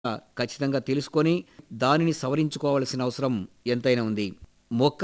ఖచ్చితంగా తెలుసుకొని దానిని సవరించుకోవాల్సిన అవసరం ఎంతైనా ఉంది మొక్క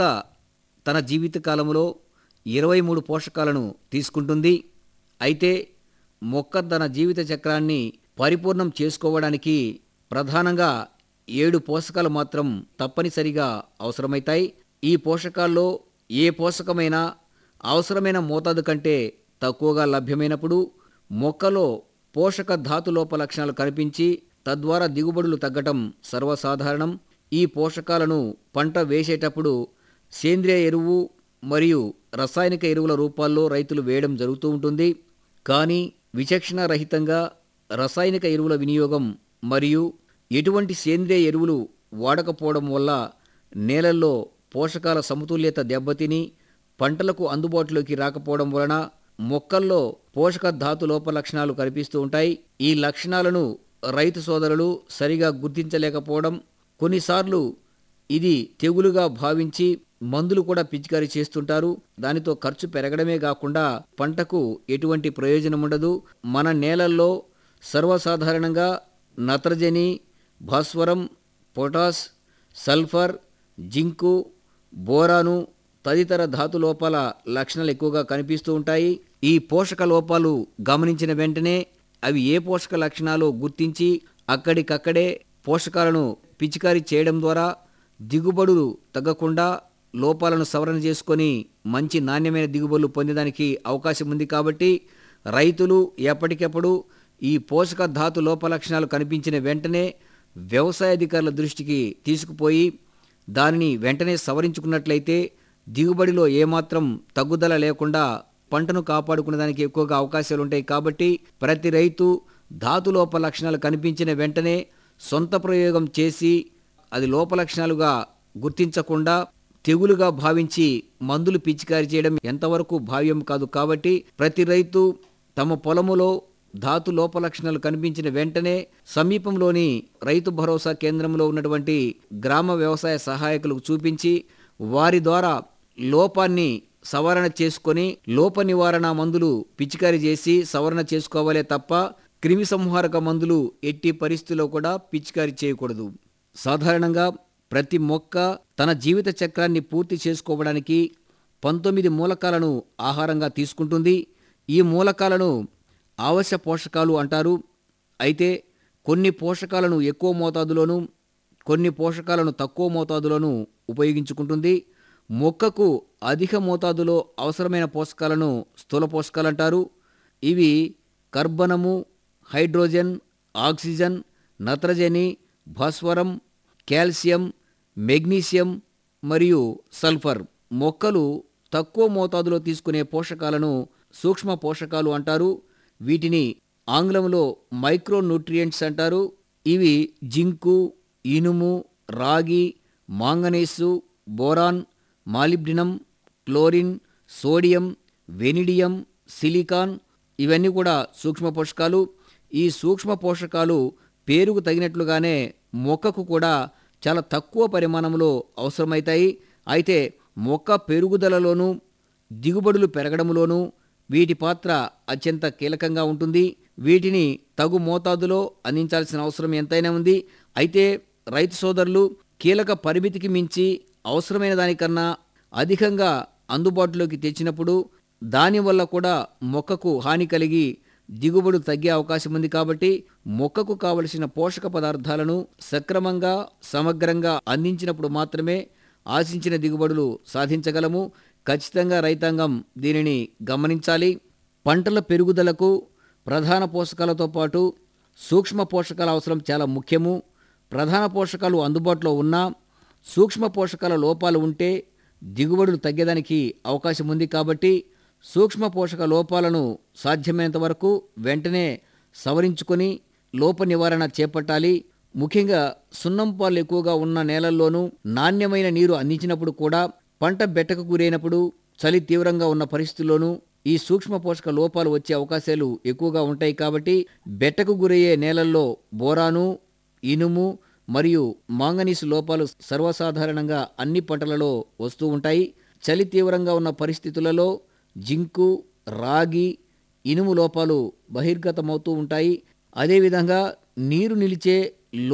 తన జీవితకాలంలో ఇరవై మూడు పోషకాలను తీసుకుంటుంది అయితే మొక్క తన జీవిత చక్రాన్ని పరిపూర్ణం చేసుకోవడానికి ప్రధానంగా ఏడు పోషకాలు మాత్రం తప్పనిసరిగా అవసరమవుతాయి ఈ పోషకాల్లో ఏ పోషకమైనా అవసరమైన మోతాదు కంటే తక్కువగా లభ్యమైనప్పుడు మొక్కలో పోషక ధాతు లోప లక్షణాలు కనిపించి తద్వారా దిగుబడులు తగ్గటం సర్వసాధారణం ఈ పోషకాలను పంట వేసేటప్పుడు సేంద్రియ ఎరువు మరియు రసాయనిక ఎరువుల రూపాల్లో రైతులు వేయడం జరుగుతూ ఉంటుంది కానీ విచక్షణ రహితంగా రసాయనిక ఎరువుల వినియోగం మరియు ఎటువంటి సేంద్రియ ఎరువులు వాడకపోవడం వల్ల నేలల్లో పోషకాల సమతుల్యత దెబ్బతిని పంటలకు అందుబాటులోకి రాకపోవడం వలన మొక్కల్లో పోషక ధాతు లోప లక్షణాలు కనిపిస్తూ ఉంటాయి ఈ లక్షణాలను రైతు సోదరులు సరిగా గుర్తించలేకపోవడం కొన్నిసార్లు ఇది తెగులుగా భావించి మందులు కూడా పిచికారీ చేస్తుంటారు దానితో ఖర్చు పెరగడమే కాకుండా పంటకు ఎటువంటి ప్రయోజనం ఉండదు మన నేలల్లో సర్వసాధారణంగా నత్రజని భాస్వరం పొటాస్ సల్ఫర్ జింకు బోరాను తదితర ధాతు లోపాల లక్షణాలు ఎక్కువగా కనిపిస్తూ ఉంటాయి ఈ పోషక లోపాలు గమనించిన వెంటనే అవి ఏ పోషక లక్షణాలు గుర్తించి అక్కడికక్కడే పోషకాలను పిచికారీ చేయడం ద్వారా దిగుబడులు తగ్గకుండా లోపాలను సవరణ చేసుకొని మంచి నాణ్యమైన దిగుబడులు పొందడానికి అవకాశం ఉంది కాబట్టి రైతులు ఎప్పటికప్పుడు ఈ పోషక ధాతు లోప లక్షణాలు కనిపించిన వెంటనే వ్యవసాయ అధికారుల దృష్టికి తీసుకుపోయి దానిని వెంటనే సవరించుకున్నట్లయితే దిగుబడిలో ఏమాత్రం తగ్గుదల లేకుండా పంటను కాపాడుకునేదానికి ఎక్కువగా అవకాశాలు ఉంటాయి కాబట్టి ప్రతి రైతు ధాతు లోప లక్షణాలు కనిపించిన వెంటనే సొంత ప్రయోగం చేసి అది లోప లక్షణాలుగా గుర్తించకుండా తెగులుగా భావించి మందులు పిచికారీ చేయడం ఎంతవరకు భావ్యం కాదు కాబట్టి ప్రతి రైతు తమ పొలములో ధాతు లోప లక్షణాలు కనిపించిన వెంటనే సమీపంలోని రైతు భరోసా కేంద్రంలో ఉన్నటువంటి గ్రామ వ్యవసాయ సహాయకులకు చూపించి వారి ద్వారా లోపాన్ని సవరణ చేసుకొని లోప నివారణ మందులు పిచికారీ చేసి సవరణ చేసుకోవాలే తప్ప క్రిమి సంహారక మందులు ఎట్టి పరిస్థితుల్లో కూడా పిచికారీ చేయకూడదు సాధారణంగా ప్రతి మొక్క తన జీవిత చక్రాన్ని పూర్తి చేసుకోవడానికి పంతొమ్మిది మూలకాలను ఆహారంగా తీసుకుంటుంది ఈ మూలకాలను ఆవశ్య పోషకాలు అంటారు అయితే కొన్ని పోషకాలను ఎక్కువ మోతాదులోనూ కొన్ని పోషకాలను తక్కువ మోతాదులోనూ ఉపయోగించుకుంటుంది మొక్కకు అధిక మోతాదులో అవసరమైన పోషకాలను స్థూల పోషకాలు అంటారు ఇవి కర్బనము హైడ్రోజన్ ఆక్సిజన్ నత్రజని భాస్వరం కాల్షియం మెగ్నీషియం మరియు సల్ఫర్ మొక్కలు తక్కువ మోతాదులో తీసుకునే పోషకాలను సూక్ష్మ పోషకాలు అంటారు వీటిని ఆంగ్లంలో మైక్రో న్యూట్రియంట్స్ అంటారు ఇవి జింకు ఇనుము రాగి manganese boron molybdenum chlorine sodium vanadium silicon ఇవన్నీ కూడా సూక్ష్మ పోషకాలు ఈ సూక్ష్మ పోషకాలు పేరుకు తగినట్లుగానే మొక్కకు కూడా చాలా తక్కువ పరిమాణంలో అవసరమవుతాయి అయితే మొక్క పెరుగుదలలోనూ దిగుబడులు పెరగడంలోనూ వీటి పాత్ర అత్యంత కీలకంగా ఉంటుంది వీటిని తగు మోతాదులో అందించాల్సిన అవసరం ఎంతైనా ఉంది అయితే రైతు సోదరులు కీలక పరిమితికి మించి అవసరమైన దానికన్నా అధికంగా అందుబాటులోకి తెచ్చినప్పుడు దానివల్ల కూడా మొక్కకు హాని కలిగి దిగుబడులు తగ్గే అవకాశం ఉంది కాబట్టి మొక్కకు కావలసిన పోషక పదార్థాలను సక్రమంగా సమగ్రంగా అందించినప్పుడు మాత్రమే ఆశించిన దిగుబడులు సాధించగలము ఖచ్చితంగా రైతాంగం దీనిని గమనించాలి పంటల పెరుగుదలకు ప్రధాన పోషకాలతో పాటు సూక్ష్మ పోషకాల అవసరం చాలా ముఖ్యము ప్రధాన పోషకాలు అందుబాటులో ఉన్నా సూక్ష్మ పోషకాల లోపాలు ఉంటే దిగుబడులు తగ్గేదానికి అవకాశం ఉంది కాబట్టి సూక్ష్మ పోషక లోపాలను సాధ్యమైనంత వరకు వెంటనే సవరించుకొని లోప నివారణ చేపట్టాలి ముఖ్యంగా సున్నం పాలు ఎక్కువగా ఉన్న నేలల్లోనూ నాణ్యమైన నీరు అందించినప్పుడు కూడా పంట బెట్టకు గురైనప్పుడు చలి తీవ్రంగా ఉన్న పరిస్థితుల్లోనూ ఈ సూక్ష్మ పోషక లోపాలు వచ్చే అవకాశాలు ఎక్కువగా ఉంటాయి కాబట్టి బెట్టకు గురయ్యే నేలల్లో బోరాను ఇనుము మరియు మాంగనీసు లోపాలు సర్వసాధారణంగా అన్ని పంటలలో వస్తూ ఉంటాయి చలి తీవ్రంగా ఉన్న పరిస్థితులలో జింకు రాగి ఇనుము లోపాలు బహిర్గతమవుతూ ఉంటాయి అదేవిధంగా నీరు నిలిచే